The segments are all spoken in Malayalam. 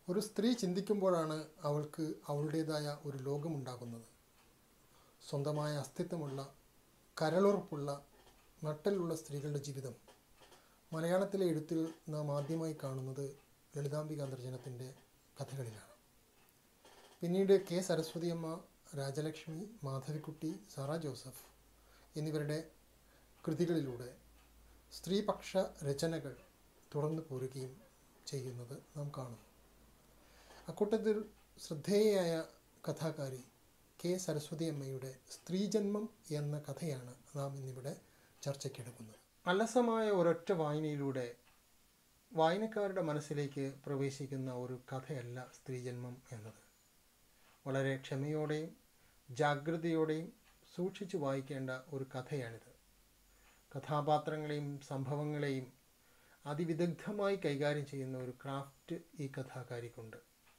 ഒരു സ്ത്രീ ചിന്തിക്കുമ്പോഴാണ് അവൾക്ക് അവളുടേതായ ഒരു ലോകമുണ്ടാകുന്നത് സ്വന്തമായ അസ്തിത്വമുള്ള കരളുറപ്പുള്ള നട്ടലുള്ള സ്ത്രീകളുടെ ജീവിതം മലയാളത്തിലെ എഴുത്തിൽ നാം ആദ്യമായി കാണുന്നത് ലളിതാംബിക അന്തർജനത്തിൻ്റെ കഥകളിലാണ് പിന്നീട് കെ സരസ്വതിയമ്മ രാജലക്ഷ്മി മാധവിക്കുട്ടി സാറ ജോസഫ് എന്നിവരുടെ കൃതികളിലൂടെ സ്ത്രീപക്ഷ രചനകൾ തുറന്നു പോരുകയും ചെയ്യുന്നത് നാം കാണുന്നു അക്കൂട്ടത്തിൽ ശ്രദ്ധേയയായ കഥാകാരി കെ സരസ്വതി അമ്മയുടെ സ്ത്രീജന്മം എന്ന കഥയാണ് നാം ഇന്നിവിടെ ചർച്ചയ്ക്കെടുക്കുന്നത് അലസമായ ഒരൊറ്റ വായനയിലൂടെ വായനക്കാരുടെ മനസ്സിലേക്ക് പ്രവേശിക്കുന്ന ഒരു കഥയല്ല സ്ത്രീജന്മം എന്നത് വളരെ ക്ഷമയോടെയും ജാഗ്രതയോടെയും സൂക്ഷിച്ചു വായിക്കേണ്ട ഒരു കഥയാണിത് കഥാപാത്രങ്ങളെയും സംഭവങ്ങളെയും അതിവിദഗ്ധമായി കൈകാര്യം ചെയ്യുന്ന ഒരു ക്രാഫ്റ്റ് ഈ കഥാകാരിക്കുണ്ട്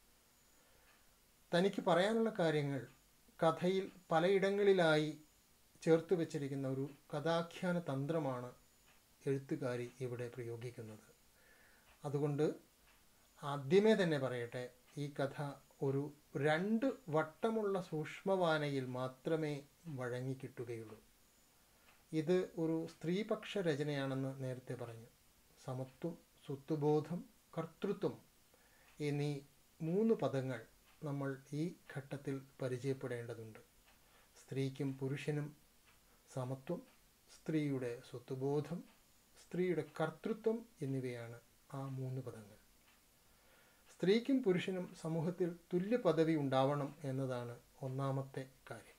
തനിക്ക് പറയാനുള്ള കാര്യങ്ങൾ കഥയിൽ പലയിടങ്ങളിലായി ചേർത്ത് വച്ചിരിക്കുന്ന ഒരു കഥാഖ്യാന തന്ത്രമാണ് എഴുത്തുകാരി ഇവിടെ പ്രയോഗിക്കുന്നത് അതുകൊണ്ട് ആദ്യമേ തന്നെ പറയട്ടെ ഈ കഥ ഒരു രണ്ട് വട്ടമുള്ള സൂക്ഷ്മവാനയിൽ മാത്രമേ വഴങ്ങിക്കിട്ടുകയുള്ളൂ ഇത് ഒരു സ്ത്രീപക്ഷ രചനയാണെന്ന് നേരത്തെ പറഞ്ഞു സമത്വം സ്വത്വബോധം കർത്തൃത്വം എന്നീ മൂന്ന് പദങ്ങൾ നമ്മൾ ഈ ഘട്ടത്തിൽ പരിചയപ്പെടേണ്ടതുണ്ട് സ്ത്രീക്കും പുരുഷനും സമത്വം സ്ത്രീയുടെ സ്വത്വബോധം സ്ത്രീയുടെ കർത്തൃത്വം എന്നിവയാണ് ആ മൂന്ന് പദങ്ങൾ സ്ത്രീക്കും പുരുഷനും സമൂഹത്തിൽ തുല്യ പദവി ഉണ്ടാവണം എന്നതാണ് ഒന്നാമത്തെ കാര്യം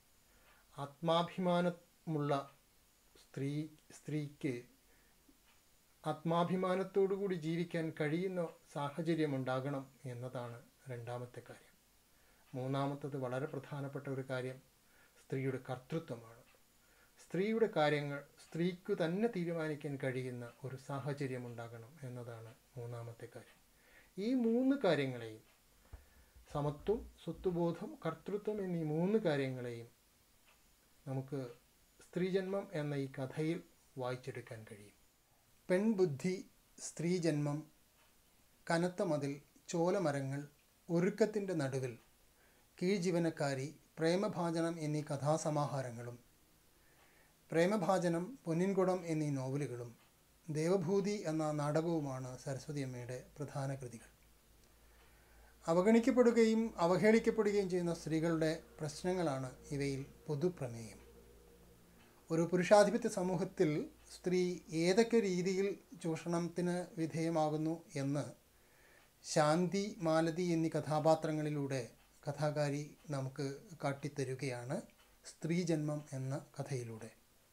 ആത്മാഭിമാനമുള്ള സ്ത്രീ സ്ത്രീക്ക് ആത്മാഭിമാനത്തോടുകൂടി ജീവിക്കാൻ കഴിയുന്ന സാഹചര്യമുണ്ടാകണം എന്നതാണ് രണ്ടാമത്തെ കാര്യം മൂന്നാമത്തത് വളരെ പ്രധാനപ്പെട്ട ഒരു കാര്യം സ്ത്രീയുടെ കർത്തൃത്വമാണ് സ്ത്രീയുടെ കാര്യങ്ങൾ സ്ത്രീക്ക് തന്നെ തീരുമാനിക്കാൻ കഴിയുന്ന ഒരു സാഹചര്യം ഉണ്ടാകണം എന്നതാണ് മൂന്നാമത്തെ കാര്യം ഈ മൂന്ന് കാര്യങ്ങളെയും സമത്വം സ്വത്വബോധം കർത്തൃത്വം എന്നീ മൂന്ന് കാര്യങ്ങളെയും നമുക്ക് സ്ത്രീജന്മം എന്ന ഈ കഥയിൽ വായിച്ചെടുക്കാൻ കഴിയും പെൺബുദ്ധി സ്ത്രീജന്മം കനത്ത മതിൽ ചോലമരങ്ങൾ ഒരുക്കത്തിൻ്റെ നടുവിൽ കീഴ്ജീവനക്കാരി പ്രേമഭാജനം എന്നീ കഥാസമാഹാരങ്ങളും പ്രേമഭാജനം പൊന്നിൻകുടം എന്നീ നോവലുകളും ദേവഭൂതി എന്ന നാടകവുമാണ് സരസ്വതി അമ്മയുടെ പ്രധാന കൃതികൾ അവഗണിക്കപ്പെടുകയും അവഹേളിക്കപ്പെടുകയും ചെയ്യുന്ന സ്ത്രീകളുടെ പ്രശ്നങ്ങളാണ് ഇവയിൽ പൊതുപ്രമേയം ഒരു പുരുഷാധിപത്യ സമൂഹത്തിൽ സ്ത്രീ ഏതൊക്കെ രീതിയിൽ ചൂഷണത്തിന് വിധേയമാകുന്നു എന്ന് ശാന്തി മാലതി എന്നീ കഥാപാത്രങ്ങളിലൂടെ കഥാകാരി നമുക്ക് കാട്ടിത്തരുകയാണ് സ്ത്രീജന്മം എന്ന കഥയിലൂടെ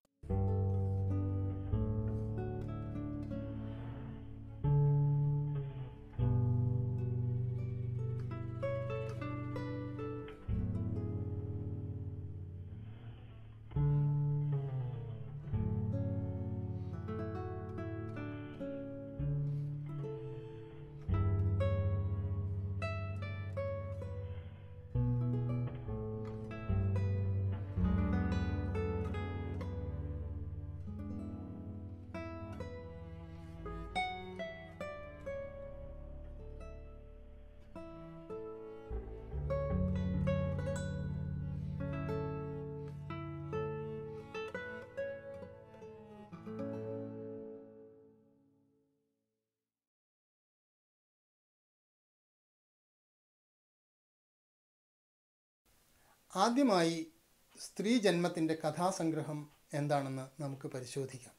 ആദ്യമായി സ്ത്രീ ജന്മത്തിൻ്റെ കഥാസംഗ്രഹം എന്താണെന്ന് നമുക്ക് പരിശോധിക്കാം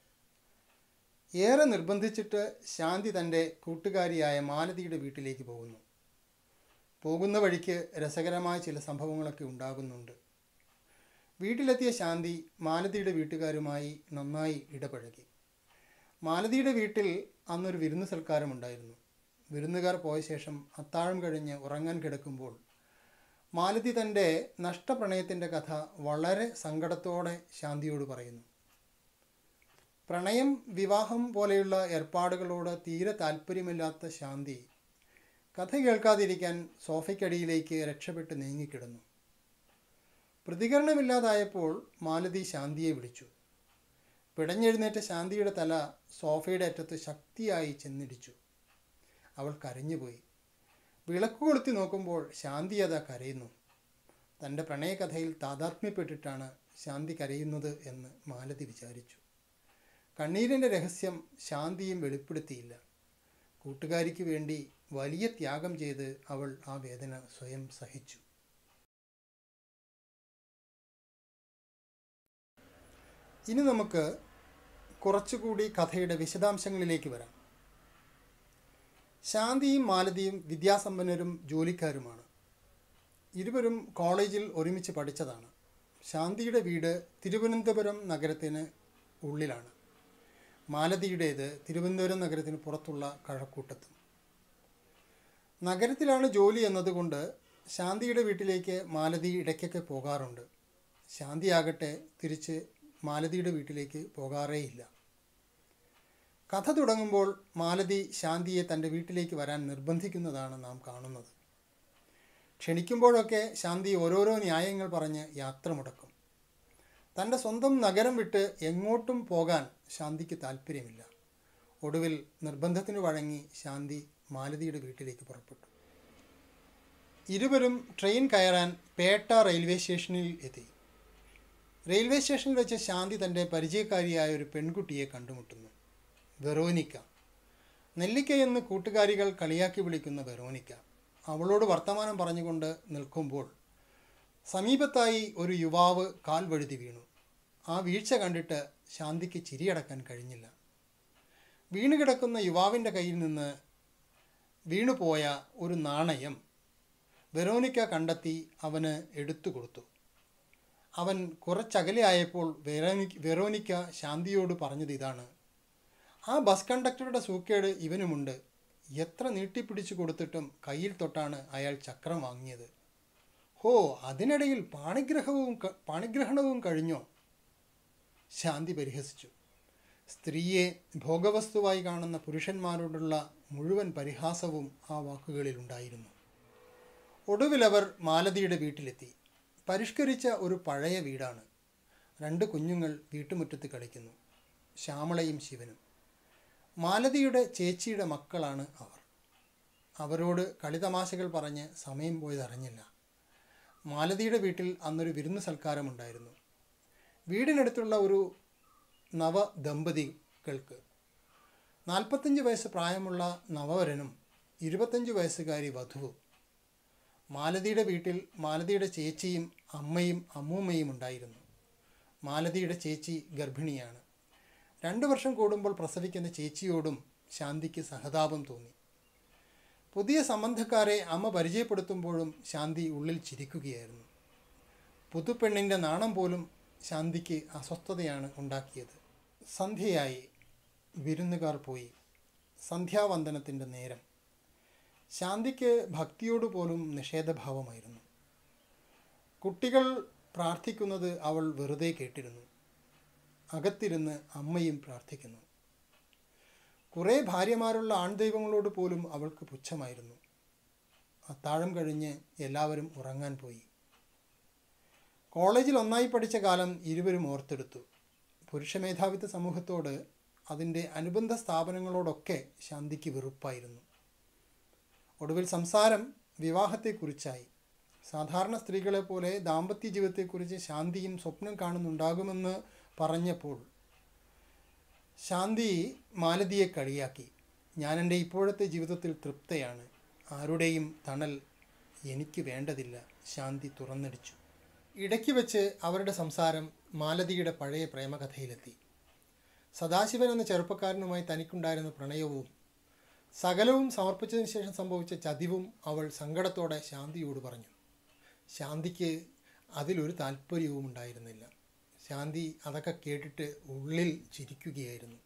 ഏറെ നിർബന്ധിച്ചിട്ട് ശാന്തി തൻ്റെ കൂട്ടുകാരിയായ മാലതിയുടെ വീട്ടിലേക്ക് പോകുന്നു പോകുന്ന വഴിക്ക് രസകരമായ ചില സംഭവങ്ങളൊക്കെ ഉണ്ടാകുന്നുണ്ട് വീട്ടിലെത്തിയ ശാന്തി മാലതിയുടെ വീട്ടുകാരുമായി നന്നായി ഇടപഴകി മാലതിയുടെ വീട്ടിൽ അന്നൊരു വിരുന്ന് സൽക്കാരമുണ്ടായിരുന്നു വിരുന്നുകാർ പോയ ശേഷം അത്താഴം കഴിഞ്ഞ് ഉറങ്ങാൻ കിടക്കുമ്പോൾ മാലതി തൻ്റെ നഷ്ടപ്രണയത്തിൻ്റെ കഥ വളരെ സങ്കടത്തോടെ ശാന്തിയോട് പറയുന്നു പ്രണയം വിവാഹം പോലെയുള്ള ഏർപ്പാടുകളോട് തീരെ താല്പര്യമില്ലാത്ത ശാന്തി കഥ കേൾക്കാതിരിക്കാൻ സോഫയ്ക്കടിയിലേക്ക് രക്ഷപ്പെട്ട് നീങ്ങിക്കിടന്നു പ്രതികരണമില്ലാതായപ്പോൾ മാലതി ശാന്തിയെ വിളിച്ചു പിടഞ്ഞെഴുന്നേറ്റ ശാന്തിയുടെ തല സോഫയുടെ അറ്റത്ത് ശക്തിയായി ചെന്നിടിച്ചു അവൾ കരഞ്ഞുപോയി വിളക്ക് കൊളുത്തി നോക്കുമ്പോൾ ശാന്തി അതാ കരയുന്നു തൻ്റെ പ്രണയകഥയിൽ താതാത്മ്യപ്പെട്ടിട്ടാണ് ശാന്തി കരയുന്നത് എന്ന് മാലതി വിചാരിച്ചു കണ്ണീരിൻ്റെ രഹസ്യം ശാന്തിയും വെളിപ്പെടുത്തിയില്ല കൂട്ടുകാരിക്ക് വേണ്ടി വലിയ ത്യാഗം ചെയ്ത് അവൾ ആ വേദന സ്വയം സഹിച്ചു ഇനി നമുക്ക് കുറച്ചുകൂടി കഥയുടെ വിശദാംശങ്ങളിലേക്ക് വരാം ശാന്തിയും മാലതിയും വിദ്യാസമ്പന്നരും ജോലിക്കാരുമാണ് ഇരുവരും കോളേജിൽ ഒരുമിച്ച് പഠിച്ചതാണ് ശാന്തിയുടെ വീട് തിരുവനന്തപുരം നഗരത്തിന് ഉള്ളിലാണ് മാലതിയുടേത് തിരുവനന്തപുരം നഗരത്തിന് പുറത്തുള്ള കഴക്കൂട്ടത്തും നഗരത്തിലാണ് ജോലി എന്നതുകൊണ്ട് ശാന്തിയുടെ വീട്ടിലേക്ക് മാലതി ഇടയ്ക്കൊക്കെ പോകാറുണ്ട് ശാന്തിയാകട്ടെ തിരിച്ച് മാലതിയുടെ വീട്ടിലേക്ക് പോകാറേയില്ല കഥ തുടങ്ങുമ്പോൾ മാലതി ശാന്തിയെ തൻ്റെ വീട്ടിലേക്ക് വരാൻ നിർബന്ധിക്കുന്നതാണ് നാം കാണുന്നത് ക്ഷണിക്കുമ്പോഴൊക്കെ ശാന്തി ഓരോരോ ന്യായങ്ങൾ പറഞ്ഞ് യാത്ര മുടക്കും തൻ്റെ സ്വന്തം നഗരം വിട്ട് എങ്ങോട്ടും പോകാൻ ശാന്തിക്ക് താല്പര്യമില്ല ഒടുവിൽ നിർബന്ധത്തിന് വഴങ്ങി ശാന്തി മാലതിയുടെ വീട്ടിലേക്ക് പുറപ്പെട്ടു ഇരുവരും ട്രെയിൻ കയറാൻ പേട്ട റെയിൽവേ സ്റ്റേഷനിൽ എത്തി റെയിൽവേ സ്റ്റേഷനിൽ വെച്ച് ശാന്തി തൻ്റെ പരിചയക്കാരിയായ ഒരു പെൺകുട്ടിയെ കണ്ടുമുട്ടുന്നു വെറോനിക്ക നെല്ലിക്ക എന്ന് കൂട്ടുകാരികൾ കളിയാക്കി വിളിക്കുന്ന വെറോനിക്ക അവളോട് വർത്തമാനം പറഞ്ഞുകൊണ്ട് നിൽക്കുമ്പോൾ സമീപത്തായി ഒരു യുവാവ് കാൽ വഴുതി വീണു ആ വീഴ്ച കണ്ടിട്ട് ശാന്തിക്ക് ചിരിയടക്കാൻ കഴിഞ്ഞില്ല വീണുകിടക്കുന്ന യുവാവിൻ്റെ കയ്യിൽ നിന്ന് വീണുപോയ ഒരു നാണയം വെറോനിക്ക കണ്ടെത്തി അവന് എടുത്തു കൊടുത്തു അവൻ കുറച്ചകലെ ആയപ്പോൾ വെറോനിക്ക വെറോനിക്ക ശാന്തിയോട് പറഞ്ഞത് ഇതാണ് ആ ബസ് കണ്ടക്ടറുടെ സൂക്കേട് ഇവനുമുണ്ട് എത്ര നീട്ടിപ്പിടിച്ചു കൊടുത്തിട്ടും കയ്യിൽ തൊട്ടാണ് അയാൾ ചക്രം വാങ്ങിയത് ഹോ അതിനിടയിൽ പാണിഗ്രഹവും ക- പാണിഗ്രഹണവും കഴിഞ്ഞോ ശാന്തി പരിഹസിച്ചു സ്ത്രീയെ ഭോഗവസ്തുവായി കാണുന്ന പുരുഷന്മാരോടുള്ള മുഴുവൻ പരിഹാസവും ആ വാക്കുകളിൽ ഉണ്ടായിരുന്നു ഒടുവിൽ അവർ മാലതിയുടെ വീട്ടിലെത്തി പരിഷ്കരിച്ച ഒരു പഴയ വീടാണ് രണ്ട് കുഞ്ഞുങ്ങൾ വീട്ടുമുറ്റത്ത് കളിക്കുന്നു ശ്യാമളയും ശിവനും മാലതിയുടെ ചേച്ചിയുടെ മക്കളാണ് അവർ അവരോട് കളിതമാശകൾ പറഞ്ഞ് സമയം പോയതറിഞ്ഞില്ല മാലതിയുടെ വീട്ടിൽ അന്നൊരു വിരുന്ന് സൽക്കാരമുണ്ടായിരുന്നു വീടിനടുത്തുള്ള ഒരു നവ ദമ്പതികൾക്ക് നാൽപ്പത്തഞ്ച് വയസ്സ് പ്രായമുള്ള നവവരനും ഇരുപത്തഞ്ച് വയസ്സുകാരി വധുവും മാലതിയുടെ വീട്ടിൽ മാലതിയുടെ ചേച്ചിയും അമ്മയും അമ്മൂമ്മയും ഉണ്ടായിരുന്നു മാലതിയുടെ ചേച്ചി ഗർഭിണിയാണ് രണ്ട് വർഷം കൂടുമ്പോൾ പ്രസവിക്കുന്ന ചേച്ചിയോടും ശാന്തിക്ക് സഹതാപം തോന്നി പുതിയ സംബന്ധക്കാരെ അമ്മ പരിചയപ്പെടുത്തുമ്പോഴും ശാന്തി ഉള്ളിൽ ചിരിക്കുകയായിരുന്നു പുതുപ്പെണ്ണിൻ്റെ നാണം പോലും ശാന്തിക്ക് അസ്വസ്ഥതയാണ് ഉണ്ടാക്കിയത് സന്ധ്യയായി വിരുന്നുകാർ പോയി സന്ധ്യാവന്ദനത്തിൻ്റെ നേരം ശാന്തിക്ക് ഭക്തിയോട് പോലും നിഷേധഭാവമായിരുന്നു കുട്ടികൾ പ്രാർത്ഥിക്കുന്നത് അവൾ വെറുതെ കേട്ടിരുന്നു അകത്തിരുന്ന് അമ്മയും പ്രാർത്ഥിക്കുന്നു കുറേ ഭാര്യമാരുള്ള ആൺദൈവങ്ങളോട് പോലും അവൾക്ക് പുച്ഛമായിരുന്നു അത്താഴം കഴിഞ്ഞ് എല്ലാവരും ഉറങ്ങാൻ പോയി കോളേജിൽ ഒന്നായി പഠിച്ച കാലം ഇരുവരും ഓർത്തെടുത്തു പുരുഷമേധാവിത്വ സമൂഹത്തോട് അതിൻ്റെ അനുബന്ധ സ്ഥാപനങ്ങളോടൊക്കെ ശാന്തിക്ക് വെറുപ്പായിരുന്നു ഒടുവിൽ സംസാരം വിവാഹത്തെക്കുറിച്ചായി സാധാരണ സ്ത്രീകളെ പോലെ ദാമ്പത്യ ജീവിതത്തെക്കുറിച്ച് ശാന്തിയും സ്വപ്നം കാണുന്നുണ്ടാകുമെന്ന് പറഞ്ഞപ്പോൾ ശാന്തി മാലതിയെ കളിയാക്കി ഞാൻ എൻ്റെ ഇപ്പോഴത്തെ ജീവിതത്തിൽ തൃപ്തയാണ് ആരുടെയും തണൽ എനിക്ക് വേണ്ടതില്ല ശാന്തി തുറന്നടിച്ചു ഇടയ്ക്ക് വെച്ച് അവരുടെ സംസാരം മാലതിയുടെ പഴയ പ്രേമകഥയിലെത്തി സദാശിവൻ എന്ന ചെറുപ്പക്കാരനുമായി തനിക്കുണ്ടായിരുന്ന പ്രണയവും സകലവും സമർപ്പിച്ചതിന് ശേഷം സംഭവിച്ച ചതിവും അവൾ സങ്കടത്തോടെ ശാന്തിയോട് പറഞ്ഞു ശാന്തിക്ക് അതിലൊരു താല്പര്യവും ഉണ്ടായിരുന്നില്ല ശാന്തി അതൊക്കെ കേട്ടിട്ട് ഉള്ളിൽ ചിരിക്കുകയായിരുന്നു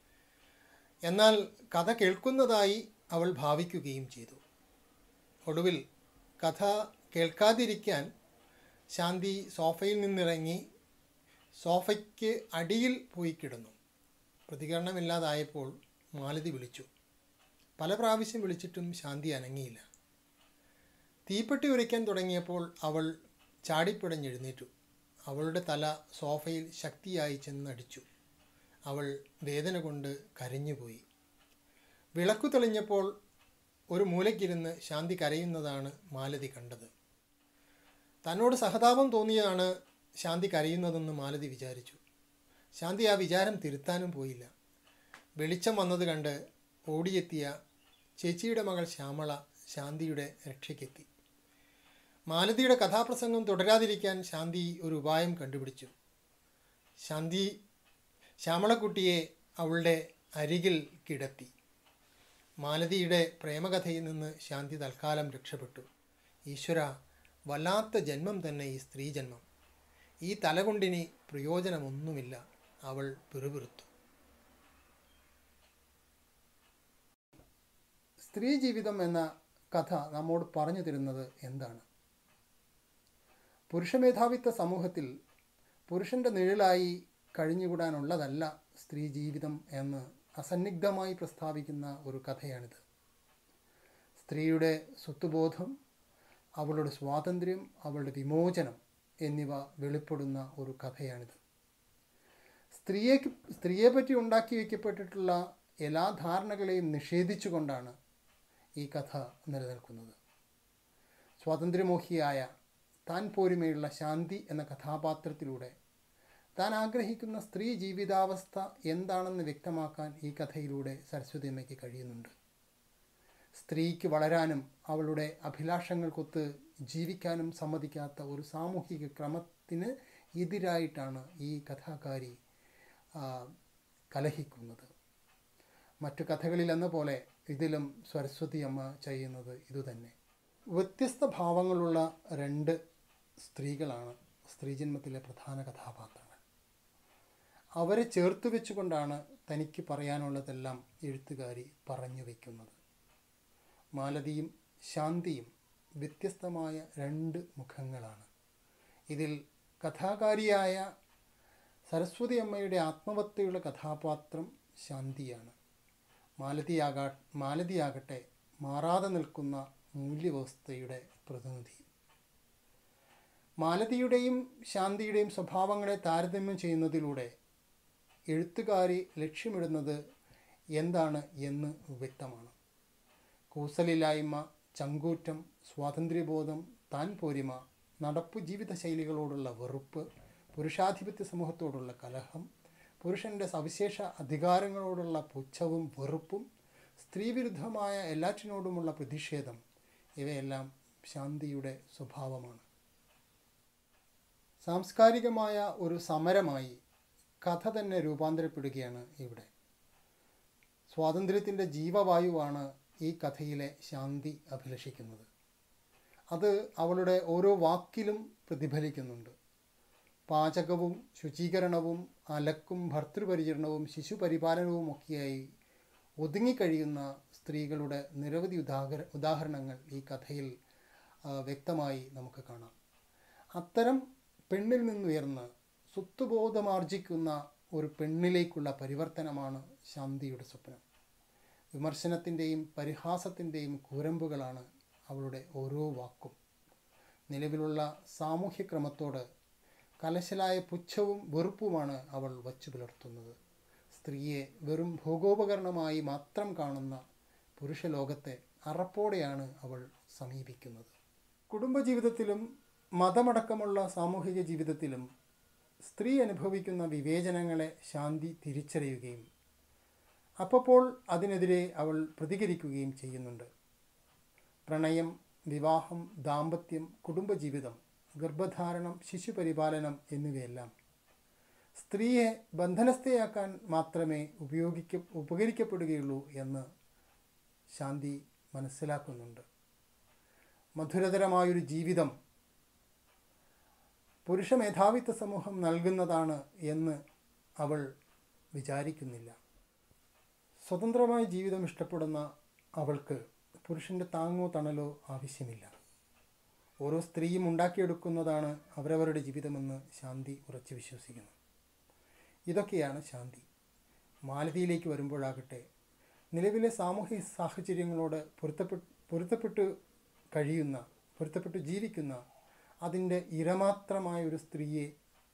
എന്നാൽ കഥ കേൾക്കുന്നതായി അവൾ ഭാവിക്കുകയും ചെയ്തു ഒടുവിൽ കഥ കേൾക്കാതിരിക്കാൻ ശാന്തി സോഫയിൽ നിന്നിറങ്ങി സോഫയ്ക്ക് അടിയിൽ പോയി കിടന്നു പ്രതികരണമില്ലാതായപ്പോൾ മാലതി വിളിച്ചു പല പ്രാവശ്യം വിളിച്ചിട്ടും ശാന്തി അനങ്ങിയില്ല തീപ്പെട്ടി ഉരയ്ക്കാൻ തുടങ്ങിയപ്പോൾ അവൾ ചാടിപ്പിടഞ്ഞെഴുന്നേറ്റു അവളുടെ തല സോഫയിൽ ശക്തിയായി ചെന്നടിച്ചു അവൾ വേദന കൊണ്ട് കരഞ്ഞുപോയി വിളക്കു തെളിഞ്ഞപ്പോൾ ഒരു മൂലയ്ക്കിരുന്ന് ശാന്തി കരയുന്നതാണ് മാലതി കണ്ടത് തന്നോട് സഹതാപം തോന്നിയാണ് ശാന്തി കരയുന്നതെന്ന് മാലതി വിചാരിച്ചു ശാന്തി ആ വിചാരം തിരുത്താനും പോയില്ല വെളിച്ചം വന്നത് കണ്ട് ഓടിയെത്തിയ ചേച്ചിയുടെ മകൾ ശ്യാമള ശാന്തിയുടെ രക്ഷയ്ക്കെത്തി മാലതിയുടെ കഥാപ്രസംഗം തുടരാതിരിക്കാൻ ശാന്തി ഒരു ഉപായം കണ്ടുപിടിച്ചു ശാന്തി ശ്യാമളക്കുട്ടിയെ അവളുടെ അരികിൽ കിടത്തി മാലതിയുടെ പ്രേമകഥയിൽ നിന്ന് ശാന്തി തൽക്കാലം രക്ഷപ്പെട്ടു ഈശ്വര വല്ലാത്ത ജന്മം തന്നെ ഈ സ്ത്രീ ജന്മം ഈ തലകൊണ്ടിനി പ്രയോജനമൊന്നുമില്ല അവൾ പിറുപിറുത്തു സ്ത്രീ ജീവിതം എന്ന കഥ നമ്മോട് പറഞ്ഞു തരുന്നത് എന്താണ് പുരുഷമേധാവിത്വ സമൂഹത്തിൽ പുരുഷൻ്റെ നിഴലായി കഴിഞ്ഞുകൂടാനുള്ളതല്ല സ്ത്രീ ജീവിതം എന്ന് അസന്നിഗ്ധമായി പ്രസ്താവിക്കുന്ന ഒരു കഥയാണിത് സ്ത്രീയുടെ സ്വത്തുബോധം അവളുടെ സ്വാതന്ത്ര്യം അവളുടെ വിമോചനം എന്നിവ വെളിപ്പെടുന്ന ഒരു കഥയാണിത് സ്ത്രീയെ സ്ത്രീയെപ്പറ്റി ഉണ്ടാക്കി വയ്ക്കപ്പെട്ടിട്ടുള്ള എല്ലാ ധാരണകളെയും നിഷേധിച്ചുകൊണ്ടാണ് ഈ കഥ നിലനിൽക്കുന്നത് സ്വാതന്ത്ര്യമോഹിയായ താൻ പോരുമയുള്ള ശാന്തി എന്ന കഥാപാത്രത്തിലൂടെ താൻ ആഗ്രഹിക്കുന്ന സ്ത്രീ ജീവിതാവസ്ഥ എന്താണെന്ന് വ്യക്തമാക്കാൻ ഈ കഥയിലൂടെ സരസ്വതി അമ്മയ്ക്ക് കഴിയുന്നുണ്ട് സ്ത്രീക്ക് വളരാനും അവളുടെ അഭിലാഷങ്ങൾക്കൊത്ത് ജീവിക്കാനും സമ്മതിക്കാത്ത ഒരു സാമൂഹിക ക്രമത്തിന് എതിരായിട്ടാണ് ഈ കഥാകാരി ആ, കലഹിക്കുന്നത് മറ്റു കഥകളിലെന്ന പോലെ ഇതിലും സരസ്വതി അമ്മ ചെയ്യുന്നത് ഇതുതന്നെ വ്യത്യസ്ത ഭാവങ്ങളുള്ള രണ്ട് സ്ത്രീകളാണ് സ്ത്രീജന്മത്തിലെ പ്രധാന കഥാപാത്രങ്ങൾ അവരെ ചേർത്ത് വെച്ചുകൊണ്ടാണ് തനിക്ക് പറയാനുള്ളതെല്ലാം എഴുത്തുകാരി പറഞ്ഞു വയ്ക്കുന്നത് മാലതിയും ശാന്തിയും വ്യത്യസ്തമായ രണ്ട് മുഖങ്ങളാണ് ഇതിൽ കഥാകാരിയായ സരസ്വതി അമ്മയുടെ ആത്മവത്തയുടെ കഥാപാത്രം ശാന്തിയാണ് മാലതിയാകാ മാലതിയാകട്ടെ മാറാതെ നിൽക്കുന്ന മൂല്യവ്യവസ്ഥയുടെ പ്രതിനിധി മാലതിയുടെയും ശാന്തിയുടെയും സ്വഭാവങ്ങളെ താരതമ്യം ചെയ്യുന്നതിലൂടെ എഴുത്തുകാരി ലക്ഷ്യമിടുന്നത് എന്താണ് എന്ന് വ്യക്തമാണ് കൂസലില്ലായ്മ ചങ്കൂറ്റം സ്വാതന്ത്ര്യബോധം താൻ പോരിമ നടപ്പു ജീവിത ശൈലികളോടുള്ള വെറുപ്പ് പുരുഷാധിപത്യ സമൂഹത്തോടുള്ള കലഹം പുരുഷൻ്റെ സവിശേഷ അധികാരങ്ങളോടുള്ള പുച്ഛവും വെറുപ്പും സ്ത്രീവിരുദ്ധമായ എല്ലാറ്റിനോടുമുള്ള പ്രതിഷേധം ഇവയെല്ലാം ശാന്തിയുടെ സ്വഭാവമാണ് സാംസ്കാരികമായ ഒരു സമരമായി കഥ തന്നെ രൂപാന്തരപ്പെടുകയാണ് ഇവിടെ സ്വാതന്ത്ര്യത്തിൻ്റെ ജീവവായുവാണ് ഈ കഥയിലെ ശാന്തി അഭിലഷിക്കുന്നത് അത് അവളുടെ ഓരോ വാക്കിലും പ്രതിഫലിക്കുന്നുണ്ട് പാചകവും ശുചീകരണവും അലക്കും ഭർത്തൃപരിചരണവും ശിശുപരിപാലനവും ഒക്കെയായി ഒതുങ്ങിക്കഴിയുന്ന സ്ത്രീകളുടെ നിരവധി ഉദാഹര ഉദാഹരണങ്ങൾ ഈ കഥയിൽ ആ, വ്യക്തമായി നമുക്ക് കാണാം അത്തരം പെണ്ണിൽ നിന്നുയർന്ന് സ്വത്വബോധമാർജിക്കുന്ന ഒരു പെണ്ണിലേക്കുള്ള പരിവർത്തനമാണ് ശാന്തിയുടെ സ്വപ്നം വിമർശനത്തിൻ്റെയും പരിഹാസത്തിൻ്റെയും കൂരമ്പുകളാണ് അവളുടെ ഓരോ വാക്കും നിലവിലുള്ള സാമൂഹ്യക്രമത്തോട് കലശലായ പുച്ഛവും വെറുപ്പുമാണ് അവൾ വച്ചു പുലർത്തുന്നത് സ്ത്രീയെ വെറും ഭോഗോപകരണമായി മാത്രം കാണുന്ന പുരുഷലോകത്തെ അറപ്പോടെയാണ് അവൾ സമീപിക്കുന്നത് കുടുംബജീവിതത്തിലും മതമടക്കമുള്ള സാമൂഹിക ജീവിതത്തിലും സ്ത്രീ അനുഭവിക്കുന്ന വിവേചനങ്ങളെ ശാന്തി തിരിച്ചറിയുകയും അപ്പോൾ അതിനെതിരെ അവൾ പ്രതികരിക്കുകയും ചെയ്യുന്നുണ്ട് പ്രണയം വിവാഹം ദാമ്പത്യം കുടുംബജീവിതം ഗർഭധാരണം ശിശുപരിപാലനം എന്നിവയെല്ലാം സ്ത്രീയെ ബന്ധനസ്ഥയാക്കാൻ മാത്രമേ ഉപയോഗിക്ക ഉപകരിക്കപ്പെടുകയുള്ളൂ എന്ന് ശാന്തി മനസ്സിലാക്കുന്നുണ്ട് മധുരതരമായൊരു ജീവിതം പുരുഷ മേധാവിത്വ സമൂഹം നൽകുന്നതാണ് എന്ന് അവൾ വിചാരിക്കുന്നില്ല സ്വതന്ത്രമായ ജീവിതം ഇഷ്ടപ്പെടുന്ന അവൾക്ക് പുരുഷൻ്റെ താങ്ങോ തണലോ ആവശ്യമില്ല ഓരോ സ്ത്രീയും ഉണ്ടാക്കിയെടുക്കുന്നതാണ് അവരവരുടെ ജീവിതമെന്ന് ശാന്തി ഉറച്ചു വിശ്വസിക്കുന്നു ഇതൊക്കെയാണ് ശാന്തി മാലതിയിലേക്ക് വരുമ്പോഴാകട്ടെ നിലവിലെ സാമൂഹിക സാഹചര്യങ്ങളോട് പൊരുത്തപ്പെട്ട് പൊരുത്തപ്പെട്ട് കഴിയുന്ന പൊരുത്തപ്പെട്ട് ജീവിക്കുന്ന അതിൻ്റെ ഇരമാത്രമായ ഒരു സ്ത്രീയെ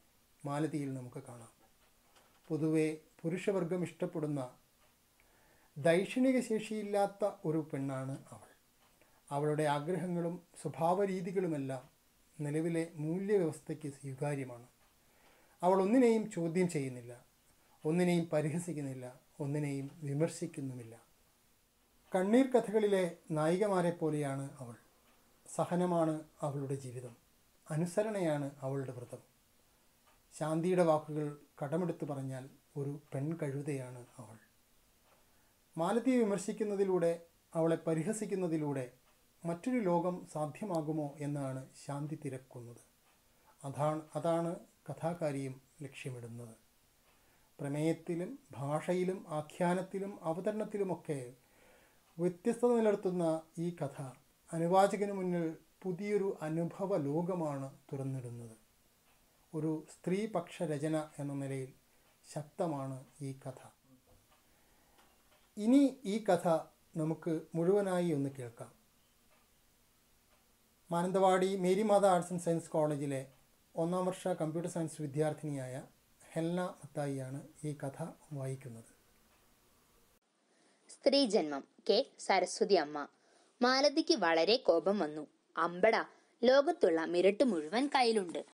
മാലതിയിൽ നമുക്ക് കാണാം പൊതുവെ പുരുഷവർഗം ഇഷ്ടപ്പെടുന്ന ദൈക്ഷണിക ശേഷിയില്ലാത്ത ഒരു പെണ്ണാണ് അവൾ അവളുടെ ആഗ്രഹങ്ങളും സ്വഭാവ രീതികളുമെല്ലാം നിലവിലെ മൂല്യവ്യവസ്ഥയ്ക്ക് സ്വീകാര്യമാണ് അവൾ ഒന്നിനെയും ചോദ്യം ചെയ്യുന്നില്ല ഒന്നിനെയും പരിഹസിക്കുന്നില്ല ഒന്നിനെയും വിമർശിക്കുന്നുമില്ല കണ്ണീർ കഥകളിലെ നായികമാരെ പോലെയാണ് അവൾ സഹനമാണ് അവളുടെ ജീവിതം അനുസരണയാണ് അവളുടെ വ്രതം ശാന്തിയുടെ വാക്കുകൾ കടമെടുത്ത് പറഞ്ഞാൽ ഒരു പെൺകഴുതയാണ് അവൾ മാലതിയെ വിമർശിക്കുന്നതിലൂടെ അവളെ പരിഹസിക്കുന്നതിലൂടെ മറ്റൊരു ലോകം സാധ്യമാകുമോ എന്നാണ് ശാന്തി തിരക്കുന്നത് അതാണ് അതാണ് കഥാകാരിയും ലക്ഷ്യമിടുന്നത് പ്രമേയത്തിലും ഭാഷയിലും ആഖ്യാനത്തിലും അവതരണത്തിലുമൊക്കെ വ്യത്യസ്തത നിലനിർത്തുന്ന ഈ കഥ അനുവാചകന് മുന്നിൽ പുതിയൊരു അനുഭവ ലോകമാണ് തുറന്നിടുന്നത് ഒരു സ്ത്രീപക്ഷ രചന എന്ന നിലയിൽ ശക്തമാണ് ഈ കഥ ഇനി ഈ കഥ നമുക്ക് മുഴുവനായി ഒന്ന് കേൾക്കാം Mananthavady Marymatha arts and science കോളേജിലെ ഒന്നാം വർഷ കമ്പ്യൂട്ടർ സയൻസ് വിദ്യാർത്ഥിനിയായ ഹെൽന മത്തായിയാണ് ഈ കഥ വായിക്കുന്നത് സ്ത്രീജന്മം കെ സരസ്വതി അമ്മ മാലതിക്ക് വളരെ കോപം വന്നു അമ്പട ലോകത്തുള്ള മിരട്ട് മുഴുവൻ കയ്യിലുണ്ട്